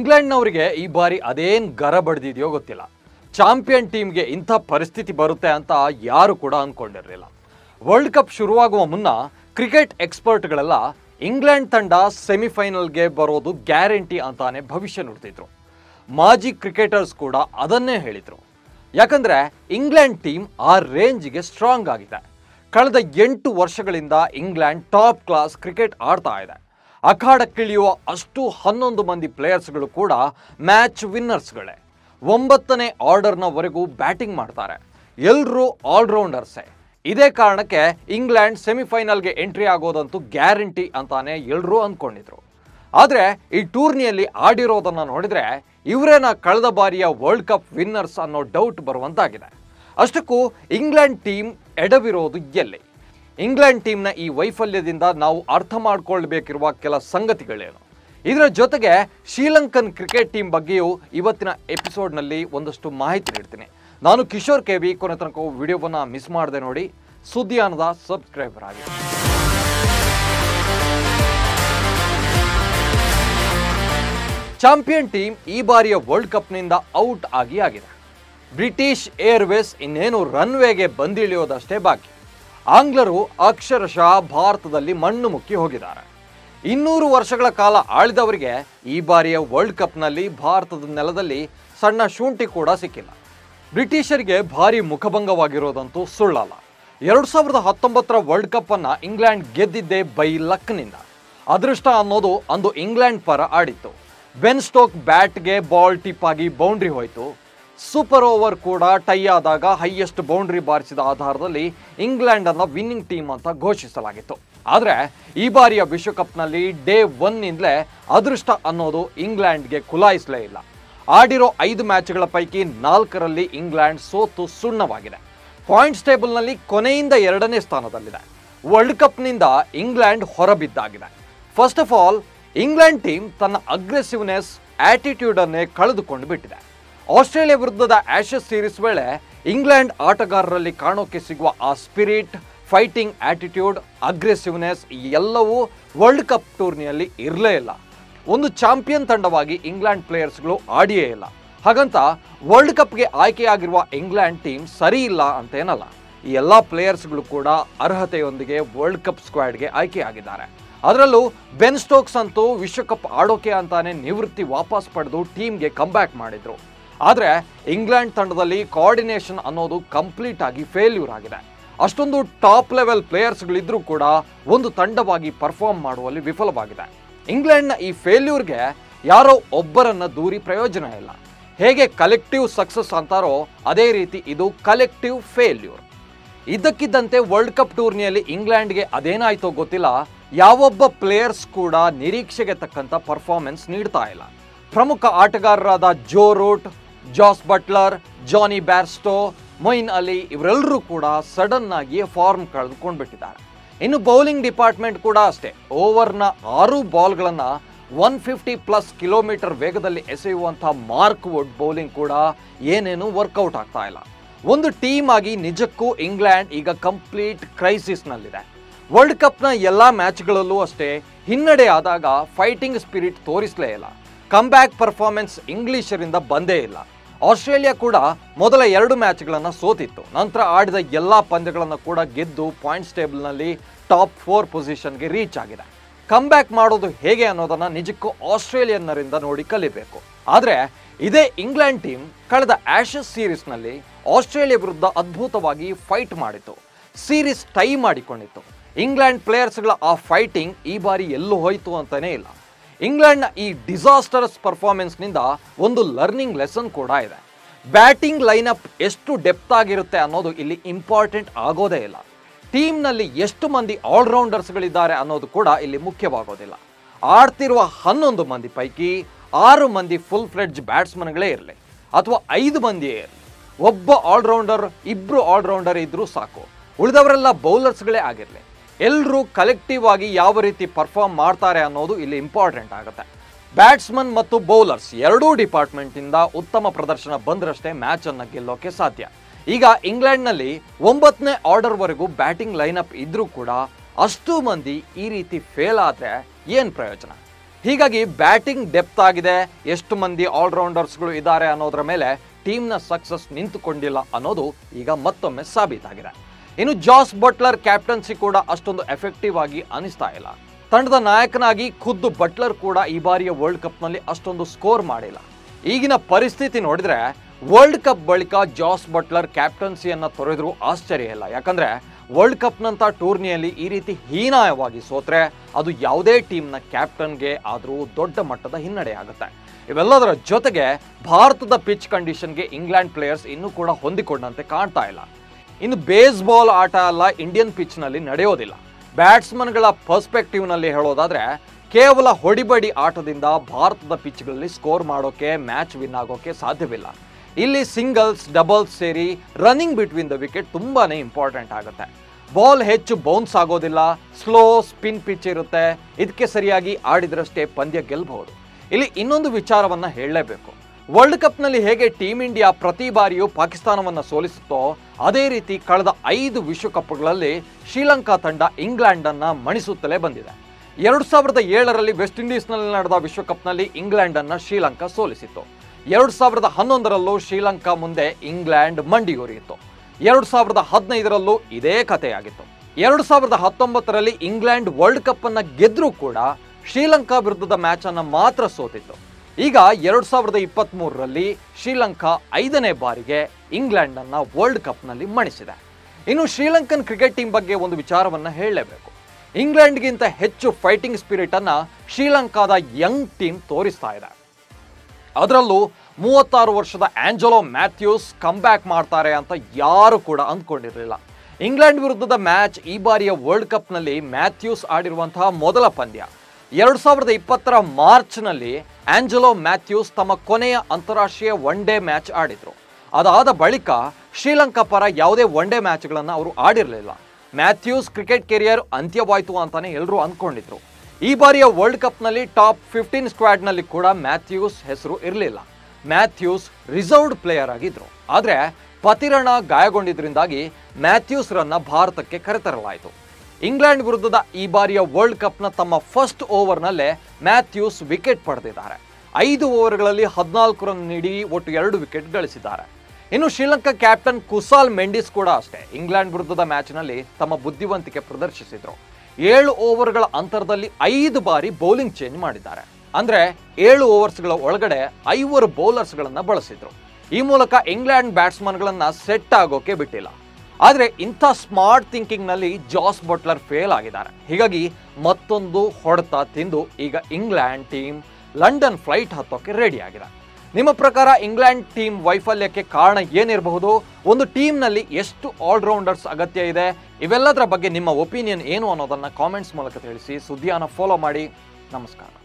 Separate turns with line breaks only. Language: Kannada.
ಇಂಗ್ಲೆಂಡ್ನವರಿಗೆ ಈ ಬಾರಿ ಅದೇನ್ ಗರ ಬಡ್ದಿದೆಯೋ ಗೊತ್ತಿಲ್ಲ ಚಾಂಪಿಯನ್ ಟೀಮ್ಗೆ ಇಂಥ ಪರಿಸ್ಥಿತಿ ಬರುತ್ತೆ ಅಂತ ಯಾರು ಕೂಡ ಅಂದ್ಕೊಂಡಿರಲಿಲ್ಲ ವರ್ಲ್ಡ್ ಕಪ್ ಶುರುವಾಗುವ ಮುನ್ನ ಕ್ರಿಕೆಟ್ ಎಕ್ಸ್ಪರ್ಟ್ಗಳೆಲ್ಲ ಇಂಗ್ಲೆಂಡ್ ತಂಡ ಸೆಮಿಫೈನಲ್ಗೆ ಬರೋದು ಗ್ಯಾರಂಟಿ ಅಂತಾನೆ ಭವಿಷ್ಯ ನುಡ್ತಿದ್ರು ಮಾಜಿ ಕ್ರಿಕೆಟರ್ಸ್ ಕೂಡ ಅದನ್ನೇ ಹೇಳಿದ್ರು ಯಾಕಂದ್ರೆ ಇಂಗ್ಲೆಂಡ್ ಟೀಮ್ ಆ ರೇಂಜ್ಗೆ ಸ್ಟ್ರಾಂಗ್ ಆಗಿದೆ ಕಳೆದ ಎಂಟು ವರ್ಷಗಳಿಂದ ಇಂಗ್ಲೆಂಡ್ ಟಾಪ್ ಕ್ಲಾಸ್ ಕ್ರಿಕೆಟ್ ಆಡ್ತಾ ಇದೆ ಅಖಾಡಕ್ಕಿಳಿಯುವ ಅಷ್ಟು ಹನ್ನೊಂದು ಮಂದಿ ಪ್ಲೇಯರ್ಸ್ಗಳು ಕೂಡ ಮ್ಯಾಚ್ ವಿನ್ನರ್ಸ್ಗಳೇ ಒಂಬತ್ತನೇ ಆರ್ಡರ್ನವರೆಗೂ ಬ್ಯಾಟಿಂಗ್ ಮಾಡ್ತಾರೆ ಎಲ್ಲರೂ ಆಲ್ರೌಂಡರ್ಸೇ ಇದೇ ಕಾರಣಕ್ಕೆ ಇಂಗ್ಲೆಂಡ್ ಸೆಮಿಫೈನಲ್ಗೆ ಎಂಟ್ರಿ ಆಗೋದಂತೂ ಗ್ಯಾರಂಟಿ ಅಂತಾನೆ ಎಲ್ಲರೂ ಅಂದ್ಕೊಂಡಿದ್ರು ಆದರೆ ಈ ಟೂರ್ನಿಯಲ್ಲಿ ಆಡಿರೋದನ್ನ ನೋಡಿದ್ರೆ ಇವರೇನ ಕಳೆದ ಬಾರಿಯ ವರ್ಲ್ಡ್ ಕಪ್ ವಿನ್ನರ್ಸ್ ಅನ್ನೋ ಡೌಟ್ ಬರುವಂತಾಗಿದೆ ಅಷ್ಟಕ್ಕೂ ಇಂಗ್ಲೆಂಡ್ ಟೀಮ್ ಎಡವಿರೋದು ಎಲ್ಲಿ ಇಂಗ್ಲೆಂಡ್ ಟೀಮ್ನ ಈ ವೈಫಲ್ಯದಿಂದ ನಾವು ಅರ್ಥ ಮಾಡ್ಕೊಳ್ಬೇಕಿರುವ ಕೆಲ ಸಂಗತಿಗಳೇನು ಇದರ ಜೊತೆಗೆ ಶ್ರೀಲಂಕನ್ ಕ್ರಿಕೆಟ್ ಟೀಮ್ ಬಗ್ಗೆಯೂ ಇವತ್ತಿನ ಎಪಿಸೋಡ್ನಲ್ಲಿ ಒಂದಷ್ಟು ಮಾಹಿತಿ ನೀಡ್ತೀನಿ ನಾನು ಕಿಶೋರ್ ಕೆ ವಿ ಕೊನೆ ತನಕ ವಿಡಿಯೋವನ್ನು ಮಿಸ್ ಮಾಡದೆ ನೋಡಿ ಸುದ್ದಿಯಾನದ ಸಬ್ಸ್ಕ್ರೈಬರ್ ಆಗಿ ಚಾಂಪಿಯನ್ ಟೀಮ್ ಈ ಬಾರಿಯ ವರ್ಲ್ಡ್ ಕಪ್ನಿಂದ ಔಟ್ ಆಗಿ ಆಗಿದೆ ಬ್ರಿಟಿಷ್ ಏರ್ವೇಸ್ ಇನ್ನೇನು ರನ್ವೇಗೆ ಬಂದಿಳಿಯೋದಷ್ಟೇ ಬಾಕಿ ಆಂಗ್ಲರು ಅಕ್ಷರಶಃ ಭಾರತದಲ್ಲಿ ಮಣ್ಣು ಮುಕ್ಕಿ ಹೋಗಿದ್ದಾರೆ ಇನ್ನೂರು ವರ್ಷಗಳ ಕಾಲ ಆಳಿದವರಿಗೆ ಈ ಬಾರಿಯ ವರ್ಲ್ಡ್ ಕಪ್ನಲ್ಲಿ ಭಾರತದ ನೆಲದಲ್ಲಿ ಸಣ್ಣ ಶುಂಠಿ ಕೂಡ ಸಿಕ್ಕಿಲ್ಲ ಬ್ರಿಟಿಷರಿಗೆ ಭಾರಿ ಮುಖಭಂಗವಾಗಿರೋದಂತೂ ಸುಳ್ಳಲ್ಲ ಎರಡು ಸಾವಿರದ ಹತ್ತೊಂಬತ್ತರ ವರ್ಲ್ಡ್ ಕಪ್ ಅನ್ನ ಇಂಗ್ಲೆಂಡ್ ಗೆದ್ದಿದ್ದೇ ಬೈ ಲಕ್ನಿಂದ ಅದೃಷ್ಟ ಅನ್ನೋದು ಅಂದು ಇಂಗ್ಲೆಂಡ್ ಪರ ಆಡಿತ್ತು ಬೆನ್ ಸ್ಟೋಕ್ ಬ್ಯಾಟ್ಗೆ ಬಾಲ್ ಟಿಪ್ ಆಗಿ ಬೌಂಡ್ರಿ ಹೋಯಿತು ಸೂಪರ್ ಓವರ್ ಕೂಡ ಟೈ ಆದಾಗ ಹೈಯೆಸ್ಟ್ ಬೌಂಡ್ರಿ ಬಾರಿಸಿದ ಆಧಾರದಲ್ಲಿ ಇಂಗ್ಲೆಂಡ್ ಅನ್ನ ವಿನ್ನಿಂಗ್ ಟೀಮ್ ಅಂತ ಘೋಷಿಸಲಾಗಿತ್ತು ಆದರೆ ಈ ಬಾರಿಯ ವಿಶ್ವಕಪ್ನಲ್ಲಿ ಡೇ ಒನ್ನಿಂದಲೇ ಅದೃಷ್ಟ ಅನ್ನೋದು ಇಂಗ್ಲೆಂಡ್ಗೆ ಕುಲಾಯಿಸಲೇ ಇಲ್ಲ ಆಡಿರೋ ಐದು ಮ್ಯಾಚ್ಗಳ ಪೈಕಿ ನಾಲ್ಕರಲ್ಲಿ ಇಂಗ್ಲೆಂಡ್ ಸೋತು ಸುಣ್ಣವಾಗಿದೆ ಪಾಯಿಂಟ್ಸ್ ಟೇಬಲ್ನಲ್ಲಿ ಕೊನೆಯಿಂದ ಎರಡನೇ ಸ್ಥಾನದಲ್ಲಿದೆ ವರ್ಲ್ಡ್ ಕಪ್ನಿಂದ ಇಂಗ್ಲೆಂಡ್ ಹೊರಬಿದ್ದಾಗಿದೆ first of all England team ತನ್ನ ಅಗ್ರೆಸಿವ್ನೆಸ್ ಆಟಿಟ್ಯೂಡ್ ಅನ್ನೇ ಕಳೆದುಕೊಂಡು ಬಿಟ್ಟಿದೆ ಆಸ್ಟ್ರೇಲಿಯಾ ವಿರುದ್ಧದ ಆಶಸ್ ಸೀರೀಸ್ ವೇಳೆ ಇಂಗ್ಲೆಂಡ್ ಆಟಗಾರರಲ್ಲಿ ಕಾಣೋಕೆ ಸಿಗುವ ಆ ಸ್ಪಿರಿಟ್ ಫೈಟಿಂಗ್ ಆಟಿಟ್ಯೂಡ್ ಅಗ್ರೆಸಿವ್ನೆಸ್ ಎಲ್ಲವೂ ವರ್ಲ್ಡ್ ಕಪ್ ಟೂರ್ನಿಯಲ್ಲಿ ಇರಲೇ ಇಲ್ಲ ಒಂದು ಚಾಂಪಿಯನ್ ತಂಡವಾಗಿ ಇಂಗ್ಲೆಂಡ್ ಪ್ಲೇಯರ್ಸ್ಗಳು ಆಡಿಯೇ ಇಲ್ಲ ಹಾಗಂತ ವರ್ಲ್ಡ್ ಕಪ್ಗೆ ಆಯ್ಕೆಯಾಗಿರುವ ಇಂಗ್ಲೆಂಡ್ ಟೀಮ್ ಸರಿ ಇಲ್ಲ ಅಂತೇನಲ್ಲ ಈ ಎಲ್ಲ ಪ್ಲೇಯರ್ಸ್ಗಳು ಕೂಡ ಅರ್ಹತೆಯೊಂದಿಗೆ ವರ್ಲ್ಡ್ ಕಪ್ ಸ್ಕ್ವಾಡ್ಗೆ ಆಯ್ಕೆಯಾಗಿದ್ದಾರೆ ಅದರಲ್ಲೂ ಬೆನ್ ಸ್ಟೋಕ್ಸ್ ಅಂತೂ ವಿಶ್ವಕಪ್ ಆಡೋಕೆ ಅಂತಾನೆ ನಿವೃತ್ತಿ ವಾಪಸ್ ಪಡೆದು ಟೀಮ್ಗೆ ಕಂಬ್ಯಾಕ್ ಮಾಡಿದ್ರು ಆದರೆ ಇಂಗ್ಲೆಂಡ್ ತಂಡದಲ್ಲಿ ಕೋಆರ್ಡಿನೇಷನ್ ಅನ್ನೋದು ಕಂಪ್ಲೀಟ್ ಆಗಿ ಫೇಲ್ಯೂರ್ ಆಗಿದೆ ಅಷ್ಟೊಂದು ಟಾಪ್ ಲೆವೆಲ್ ಪ್ಲೇಯರ್ಸ್ಗಳಿದ್ರೂ ಕೂಡ ಒಂದು ತಂಡವಾಗಿ ಪರ್ಫಾರ್ಮ್ ಮಾಡುವಲ್ಲಿ ವಿಫಲವಾಗಿದೆ ಇಂಗ್ಲೆಂಡ್ನ ಈ ಫೇಲ್ಯೂರ್ಗೆ ಯಾರೋ ಒಬ್ಬರನ್ನ ದೂರಿ ಪ್ರಯೋಜನ ಇಲ್ಲ ಹೇಗೆ ಕಲೆಕ್ಟಿವ್ ಸಕ್ಸಸ್ ಅಂತಾರೋ ಅದೇ ರೀತಿ ಇದು ಕಲೆಕ್ಟಿವ್ ಫೇಲ್ಯೂರ್ ಇದ್ದಕ್ಕಿದ್ದಂತೆ ವರ್ಲ್ಡ್ ಕಪ್ ಟೂರ್ನಿಯಲ್ಲಿ ಇಂಗ್ಲೆಂಡ್ಗೆ ಅದೇನಾಯ್ತೋ ಗೊತ್ತಿಲ್ಲ ಯಾವೊಬ್ಬ ಪ್ಲೇಯರ್ಸ್ ಕೂಡ ನಿರೀಕ್ಷೆಗೆ ತಕ್ಕಂತ ಪರ್ಫಾರ್ಮೆನ್ಸ್ ನೀಡ್ತಾ ಇಲ್ಲ ಪ್ರಮುಖ ಆಟಗಾರರಾದ Joe Root Jos Buttler Jonny Bairstow Moeen Ali ಇವರೆಲ್ಲರೂ ಕೂಡ ಸಡನ್ ಆಗಿ ಫಾರ್ಮ್ ಕಳೆದುಕೊಂಡ್ಬಿಟ್ಟಿದ್ದಾರೆ ಇನ್ನು ಬೌಲಿಂಗ್ ಡಿಪಾರ್ಟ್ಮೆಂಟ್ ಕೂಡ ಅಷ್ಟೇ ಓವರ್ನ ಆರು ಬಾಲ್ಗಳನ್ನು ಒನ್ ಫಿಫ್ಟಿ ಪ್ಲಸ್ ಕಿಲೋಮೀಟರ್ ವೇಗದಲ್ಲಿ ಎಸೆಯುವಂಥ ಮಾರ್ಕ್ ವುಡ್ ಬೌಲಿಂಗ್ ಕೂಡ ಏನೇನು ವರ್ಕೌಟ್ ಆಗ್ತಾ ಇಲ್ಲ ಒಂದು ಟೀಮ್ ಆಗಿ ನಿಜಕ್ಕೂ ಇಂಗ್ಲೆಂಡ್ ಈಗ ಕಂಪ್ಲೀಟ್ ಕ್ರೈಸಿಸ್ನಲ್ಲಿದೆ ವರ್ಲ್ಡ್ ಕಪ್ನ ಎಲ್ಲ ಮ್ಯಾಚ್ಗಳಲ್ಲೂ ಅಷ್ಟೇ ಹಿನ್ನಡೆ ಆದಾಗ ಫೈಟಿಂಗ್ ಸ್ಪಿರಿಟ್ ತೋರಿಸಲೇ ಇಲ್ಲ ಕಮ್ಬ್ಯಾಕ್ ಪರ್ಫಾರ್ಮೆನ್ಸ್ ಇಂಗ್ಲಿಷರಿಂದ ಬಂದೇ ಇಲ್ಲ ಆಸ್ಟ್ರೇಲಿಯಾ ಕೂಡ ಮೊದಲ ಎರಡು ಮ್ಯಾಚ್ಗಳನ್ನು ಸೋತಿತ್ತು ನಂತರ ಆಡಿದ ಎಲ್ಲ ಪಂದ್ಯಗಳನ್ನು ಕೂಡ ಗೆದ್ದು ಪಾಯಿಂಟ್ಸ್ ಟೇಬಲ್ನಲ್ಲಿ ಟಾಪ್ ಫೋರ್ ಪೊಸಿಷನ್ಗೆ ರೀಚ್ ಆಗಿದೆ ಕಮ್ಬ್ಯಾಕ್ ಮಾಡೋದು ಹೇಗೆ ಅನ್ನೋದನ್ನ ನಿಜಕ್ಕೂ ಆಸ್ಟ್ರೇಲಿಯನ್ನರಿಂದ ನೋಡಿ ಕಲಿಬೇಕು ಆದರೆ ಇದೇ ಇಂಗ್ಲೆಂಡ್ ಟೀಮ್ ಕಳೆದ ಆಶಸ್ ಸೀರೀಸ್ನಲ್ಲಿ ಆಸ್ಟ್ರೇಲಿಯಾ ವಿರುದ್ಧ ಅದ್ಭುತವಾಗಿ ಫೈಟ್ ಮಾಡಿತು ಸೀರೀಸ್ ಟೈ ಮಾಡಿಕೊಂಡಿತ್ತು ಇಂಗ್ಲೆಂಡ್ ಪ್ಲೇಯರ್ಸ್ಗಳ ಆ ಫೈಟಿಂಗ್ ಈ ಬಾರಿ ಎಲ್ಲೂ ಹೋಯಿತು ಅಂತಾನೇ ಇಲ್ಲ ಇಂಗ್ಲೆಂಡ್ನ ಈ ಡಿಸಾಸ್ಟರಸ್ ಪರ್ಫಾರ್ಮೆನ್ಸ್ನಿಂದ ಒಂದು ಲರ್ನಿಂಗ್ ಲೆಸನ್ ಕೂಡ ಇದೆ ಬ್ಯಾಟಿಂಗ್ ಲೈನಪ್ ಎಷ್ಟು ಡೆಪ್ತ್ ಆಗಿರುತ್ತೆ ಅನ್ನೋದು ಇಲ್ಲಿ ಇಂಪಾರ್ಟೆಂಟ್ ಆಗೋದೇ ಇಲ್ಲ ಟೀಮ್ನಲ್ಲಿ ಎಷ್ಟು ಮಂದಿ ಆಲ್ರೌಂಡರ್ಸ್ಗಳಿದ್ದಾರೆ ಅನ್ನೋದು ಕೂಡ ಇಲ್ಲಿ ಮುಖ್ಯವಾಗೋದಿಲ್ಲ ಆಡ್ತಿರುವ ಹನ್ನೊಂದು ಮಂದಿ ಪೈಕಿ ಆರು ಮಂದಿ ಫುಲ್ ಫ್ಲೆಡ್ಜ್ ಬ್ಯಾಟ್ಸ್ಮನ್ಗಳೇ ಇರಲಿ ಅಥವಾ ಐದು ಮಂದಿಯೇ ಇರಲಿ ಒಬ್ಬ ಆಲ್ರೌಂಡರ್ ಇಬ್ರು ಆಲ್ರೌಂಡರ್ ಇದ್ರೂ ಸಾಕು ಉಳಿದವರೆಲ್ಲ ಬೌಲರ್ಸ್ಗಳೇ ಆಗಿರಲಿ ಎಲ್ಲರೂ ಕಲೆಕ್ಟಿವ್ ಆಗಿ ಯಾವ ರೀತಿ ಪರ್ಫಾರ್ಮ್ ಮಾಡ್ತಾರೆ ಅನ್ನೋದು ಇಲ್ಲಿ ಇಂಪಾರ್ಟೆಂಟ್ ಆಗುತ್ತೆ ಬ್ಯಾಟ್ಸ್ಮನ್ ಮತ್ತು ಬೌಲರ್ಸ್ ಎರಡೂ ಡಿಪಾರ್ಟ್ಮೆಂಟಿಂದ ಉತ್ತಮ ಪ್ರದರ್ಶನ ಬಂದ್ರಷ್ಟೇ ಮ್ಯಾಚ್ ಅನ್ನ ಗೆಲ್ಲೋಕೆ ಸಾಧ್ಯ ಈಗ ಇಂಗ್ಲೆಂಡ್ನಲ್ಲಿ ಒಂಬತ್ತನೇ ಆರ್ಡರ್ವರೆಗೂ ಬ್ಯಾಟಿಂಗ್ ಲೈನಪ್ ಇದ್ರೂ ಕೂಡ ಅಷ್ಟು ಮಂದಿ ಈ ರೀತಿ ಫೇಲ್ ಆದರೆ ಏನು ಪ್ರಯೋಜನ ಹೀಗಾಗಿ ಬ್ಯಾಟಿಂಗ್ ಡೆಪ್ತ್ ಆಗಿದೆ ಎಷ್ಟು ಮಂದಿ ಆಲ್ರೌಂಡರ್ಸ್ಗಳು ಇದ್ದಾರೆ ಅನ್ನೋದ್ರ ಮೇಲೆ ಟೀಮ್ನ ಸಕ್ಸಸ್ ನಿಂತುಕೊಂಡಿಲ್ಲ ಅನ್ನೋದು ಈಗ ಮತ್ತೊಮ್ಮೆ ಸಾಬೀತಾಗಿದೆ ಇನ್ನು ಜಾಸ್ ಬಟ್ಲರ್ ಕ್ಯಾಪ್ಟನ್ಸಿ ಕೂಡ ಅಷ್ಟೊಂದು ಎಫೆಕ್ಟಿವ್ ಆಗಿ ಅನಿಸ್ತಾ ಇಲ್ಲ ತಂಡದ ನಾಯಕನಾಗಿ ಖುದ್ದು ಬಟ್ಲರ್ ಕೂಡ ಈ ಬಾರಿಯ ವರ್ಲ್ಡ್ ಕಪ್ನಲ್ಲಿ ಅಷ್ಟೊಂದು ಸ್ಕೋರ್ ಮಾಡಿಲ್ಲ ಈಗಿನ ಪರಿಸ್ಥಿತಿ ನೋಡಿದ್ರೆ ವರ್ಲ್ಡ್ ಕಪ್ ಬಳಿಕ ಜಾಸ್ ಬಟ್ಲರ್ ಕ್ಯಾಪ್ಟನ್ಸಿಯನ್ನ ತೊರೆದ್ರು ಆಶ್ಚರ್ಯ ಇಲ್ಲ ಯಾಕಂದ್ರೆ ವರ್ಲ್ಡ್ ಕಪ್ನಂಥ ಟೂರ್ನಿಯಲ್ಲಿ ಈ ರೀತಿ ಹೀನಾಯವಾಗಿ ಸೋತ್ರೆ ಅದು ಯಾವುದೇ ಟೀಮ್ನ ಕ್ಯಾಪ್ಟನ್ಗೆ ಆದರೂ ದೊಡ್ಡ ಮಟ್ಟದ ಹಿನ್ನಡೆ ಆಗುತ್ತೆ ಇವೆಲ್ಲದರ ಜೊತೆಗೆ ಭಾರತದ ಪಿಚ್ ಕಂಡೀಷನ್ಗೆ ಇಂಗ್ಲೆಂಡ್ ಪ್ಲೇಯರ್ಸ್ ಇನ್ನೂ ಕೂಡ ಹೊಂದಿಕೊಂಡಂತೆ ಕಾಣ್ತಾ ಇಲ್ಲ ಇನ್ನು ಬೇಸ್ಬಾಲ್ ಆಟ ಅಲ್ಲ ಇಂಡಿಯನ್ ಪಿಚ್ನಲ್ಲಿ ನಡೆಯೋದಿಲ್ಲ ಬ್ಯಾಟ್ಸ್ಮನ್ಗಳ ಪರ್ಸ್ಪೆಕ್ಟಿವ್ನಲ್ಲಿ ಹೇಳೋದಾದ್ರೆ ಕೇವಲ ಹೊಡಿಬಡಿ ಆಟದಿಂದ ಭಾರತದ ಪಿಚ್ಗಳಲ್ಲಿ ಸ್ಕೋರ್ ಮಾಡೋಕೆ ಮ್ಯಾಚ್ ವಿನ್ ಆಗೋಕೆ ಸಾಧ್ಯವಿಲ್ಲ ಇಲ್ಲಿ ಸಿಂಗಲ್ಸ್ ಡಬಲ್ಸ್ ಸೇರಿ ರನ್ನಿಂಗ್ ಬಿಟ್ವೀನ್ ದ ವಿಕೆಟ್ ತುಂಬಾನೇ ಇಂಪಾರ್ಟೆಂಟ್ ಆಗುತ್ತೆ ಬಾಲ್ ಹೆಚ್ಚು ಬೌನ್ಸ್ ಆಗೋದಿಲ್ಲ ಸ್ಲೋ ಸ್ಪಿನ್ ಪಿಚ್ ಇರುತ್ತೆ ಇದಕ್ಕೆ ಸರಿಯಾಗಿ ಆಡಿದ್ರಷ್ಟೇ ಪಂದ್ಯ ಗೆಲ್ಲಬಹುದು ಇಲ್ಲಿ ಇನ್ನೊಂದು ವಿಚಾರವನ್ನ ಹೇಳಲೇಬೇಕು ವರ್ಲ್ಡ್ ಕಪ್ನಲ್ಲಿ ಹೇಗೆ ಟೀಮ್ ಇಂಡಿಯಾ ಪ್ರತಿ ಬಾರಿಯೂ ಪಾಕಿಸ್ತಾನವನ್ನ ಸೋಲಿಸುತ್ತೋ ಅದೇ ರೀತಿ ಕಳೆದ ಐದು ವಿಶ್ವಕಪ್ಗಳಲ್ಲಿ ಶ್ರೀಲಂಕಾ ತಂಡ ಇಂಗ್ಲೆಂಡ್ ಅನ್ನ ಮಣಿಸುತ್ತಲೇ ಬಂದಿದೆ ಎರಡು ಸಾವಿರದ ಏಳರಲ್ಲಿ ವೆಸ್ಟ್ ಇಂಡೀಸ್ನಲ್ಲಿ ನಡೆದ ವಿಶ್ವಕಪ್ನಲ್ಲಿ ಇಂಗ್ಲೆಂಡ್ ಅನ್ನ ಶ್ರೀಲಂಕಾ ಸೋಲಿಸಿತ್ತು ಎರಡು ಸಾವಿರದ ಹನ್ನೊಂದರಲ್ಲೂ ಶ್ರೀಲಂಕಾ ಮುಂದೆ ಇಂಗ್ಲೆಂಡ್ ಮಂಡಿಯೂರಿಯಿತು ಎರಡು ಸಾವಿರದ ಹದಿನೈದರಲ್ಲೂ ಇದೇ ಕಥೆಯಾಗಿತ್ತು ಎರಡು ಸಾವಿರದ ಹತ್ತೊಂಬತ್ತರಲ್ಲಿ ಇಂಗ್ಲೆಂಡ್ ವರ್ಲ್ಡ್ ಕಪ್ ಅನ್ನ ಗೆದ್ರೂ ಕೂಡ ಶ್ರೀಲಂಕಾ ವಿರುದ್ಧದ ಮ್ಯಾಚ್ ಅನ್ನ ಮಾತ್ರ ಸೋತಿತ್ತು ಈಗ ಎರಡ್ ಸಾವಿರದ ಇಪ್ಪತ್ತ್ ಮೂರರಲ್ಲಿ ಶ್ರೀಲಂಕಾ ಐದನೇ ಬಾರಿಗೆ ಇಂಗ್ಲೆಂಡ್ ಅನ್ನ ವರ್ಲ್ಡ್ ಕಪ್ನಲ್ಲಿ ಮಣಿಸಿದೆ ಇನ್ನು ಶ್ರೀಲಂಕನ್ ಕ್ರಿಕೆಟ್ ಟೀಮ್ ಬಗ್ಗೆ ಒಂದು ವಿಚಾರವನ್ನ ಹೇಳಲೇಬೇಕು ಇಂಗ್ಲೆಂಡ್ಗಿಂತ ಹೆಚ್ಚು ಫೈಟಿಂಗ್ ಸ್ಪಿರಿಟ್ ಅನ್ನ ಶ್ರೀಲಂಕಾದ ಯಂಗ್ ಟೀಮ್ ತೋರಿಸ್ತಾ ಇದೆ ಅದರಲ್ಲೂ ಮೂವತ್ತಾರು ವರ್ಷದ ಆಂಜಲೋ ಮ್ಯಾಥ್ಯೂಸ್ ಕಮ್ಬ್ಯಾಕ್ ಮಾಡ್ತಾರೆ ಅಂತ ಯಾರು ಕೂಡ ಅಂದ್ಕೊಂಡಿರಲಿಲ್ಲ ಇಂಗ್ಲೆಂಡ್ ವಿರುದ್ಧದ ಮ್ಯಾಚ್ ಈ ಬಾರಿಯ ವರ್ಲ್ಡ್ ಕಪ್ನಲ್ಲಿ ಮ್ಯಾಥ್ಯೂಸ್ ಆಡಿರುವಂತಹ ಮೊದಲ ಪಂದ್ಯ ಎರಡು ಸಾವಿರದ ಇಪ್ಪತ್ತರ ಮಾರ್ಚ್ನಲ್ಲಿ ಆಂಜಲೋ ಮ್ಯಾಥ್ಯೂಸ್ ತಮ್ಮ ಕೊನೆಯ ಅಂತಾರಾಷ್ಟ್ರೀಯ ಒನ್ ಡೇ ಮ್ಯಾಚ್ ಆಡಿದ್ರು ಅದಾದ ಬಳಿಕ ಶ್ರೀಲಂಕಾ ಪರ ಯಾವುದೇ ಒನ್ ಡೇ ಮ್ಯಾಚ್ಗಳನ್ನು ಅವರು ಆಡಿರಲಿಲ್ಲ ಮ್ಯಾಥ್ಯೂಸ್ ಕ್ರಿಕೆಟ್ ಕೆರಿಯರ್ ಅಂತ್ಯವಾಯಿತು ಅಂತಾನೆ ಎಲ್ಲರೂ ಅಂದ್ಕೊಂಡಿದ್ರು ಈ ಬಾರಿಯ ವರ್ಲ್ಡ್ ಕಪ್ನಲ್ಲಿ ಟಾಪ್ ಫಿಫ್ಟೀನ್ ಸ್ಕ್ವಾಡ್ನಲ್ಲಿ ಕೂಡ ಮ್ಯಾಥ್ಯೂಸ್ ಹೆಸರು ಇರಲಿಲ್ಲ ಮ್ಯಾಥ್ಯೂಸ್ ರಿಸರ್ವ್ಡ್ ಪ್ಲೇಯರ್ ಆಗಿದ್ರು ಆದರೆ ಪತಿರಣ ಗಾಯಗೊಂಡಿದ್ರಿಂದಾಗಿ ಮ್ಯಾಥ್ಯೂಸ್ ರನ್ನ ಭಾರತಕ್ಕೆ ಕರೆತರಲಾಯಿತು ಇಂಗ್ಲೆಂಡ್ ವಿರುದ್ಧದ ಈ ಬಾರಿಯ ವರ್ಲ್ಡ್ ಕಪ್ನ ತಮ್ಮ ಫಸ್ಟ್ ಓವರ್ನಲ್ಲೇ ಮ್ಯಾಥ್ಯೂಸ್ ವಿಕೆಟ್ ಪಡೆದಿದ್ದಾರೆ ಐದು ಓವರ್ಗಳಲ್ಲಿ ಹದಿನಾಲ್ಕು ರನ್ ನೀಡಿ ಒಟ್ಟು ಎರಡು ವಿಕೆಟ್ ಗಳಿಸಿದ್ದಾರೆ ಇನ್ನು ಶ್ರೀಲಂಕಾ ಕ್ಯಾಪ್ಟನ್ ಕುಸಾಲ್ ಮೆಂಡಿಸ್ ಕೂಡ ಅಷ್ಟೇ ಇಂಗ್ಲೆಂಡ್ ವಿರುದ್ಧದ ಮ್ಯಾಚ್ನಲ್ಲಿ ತಮ್ಮ ಬುದ್ಧಿವಂತಿಕೆ ಪ್ರದರ್ಶಿಸಿದ್ರು ಏಳು ಓವರ್ಗಳ ಅಂತರದಲ್ಲಿ ಐದು ಬಾರಿ ಬೌಲಿಂಗ್ ಚೇಂಜ್ ಮಾಡಿದ್ದಾರೆ ಅಂದ್ರೆ ಏಳು ಓವರ್ಸ್ಗಳ ಒಳಗಡೆ ಐವರು ಬೌಲರ್ಸ್ಗಳನ್ನ ಬಳಸಿದ್ರು ಈ ಮೂಲಕ ಇಂಗ್ಲೆಂಡ್ ಬ್ಯಾಟ್ಸ್ಮನ್ಗಳನ್ನ ಸೆಟ್ ಆಗೋಕೆ ಬಿಟ್ಟಿಲ್ಲ ಆದ್ರೆ ಇಂಥ ಸ್ಮಾರ್ಟ್ ಥಿಂಕಿಂಗ್ ನಲ್ಲಿ ಜಾಸ್ ಬಟ್ಲರ್ ಫೇಲ್ ಆಗಿದ್ದಾರೆ ಹೀಗಾಗಿ ಮತ್ತೊಂದು ಹೊಡೆತ ತಿಂದು ಈಗ ಇಂಗ್ಲೆಂಡ್ ಟೀಮ್ ಲಂಡನ್ ಫ್ಲೈಟ್ ಹತ್ತೋಕೆ ರೆಡಿ ಆಗಿದೆ ನಿಮ್ಮ ಪ್ರಕಾರ ಇಂಗ್ಲೆಂಡ್ ಟೀಮ್ ವೈಫಲ್ಯಕ್ಕೆ ಕಾರಣ ಏನಿರಬಹುದು ಒಂದು ಟೀಮ್ನಲ್ಲಿ ಎಷ್ಟು ಆಲ್ರೌಂಡರ್ಸ್ ಅಗತ್ಯ ಇದೆ ಇವೆಲ್ಲದರ ಬಗ್ಗೆ ನಿಮ್ಮ ಒಪಿನಿಯನ್ ಏನು ಅನ್ನೋದನ್ನ ಕಾಮೆಂಟ್ಸ್ ಮೂಲಕ ತಿಳಿಸಿ ಸುದ್ದಿಯನ್ನು ಫಾಲೋ ಮಾಡಿ ನಮಸ್ಕಾರ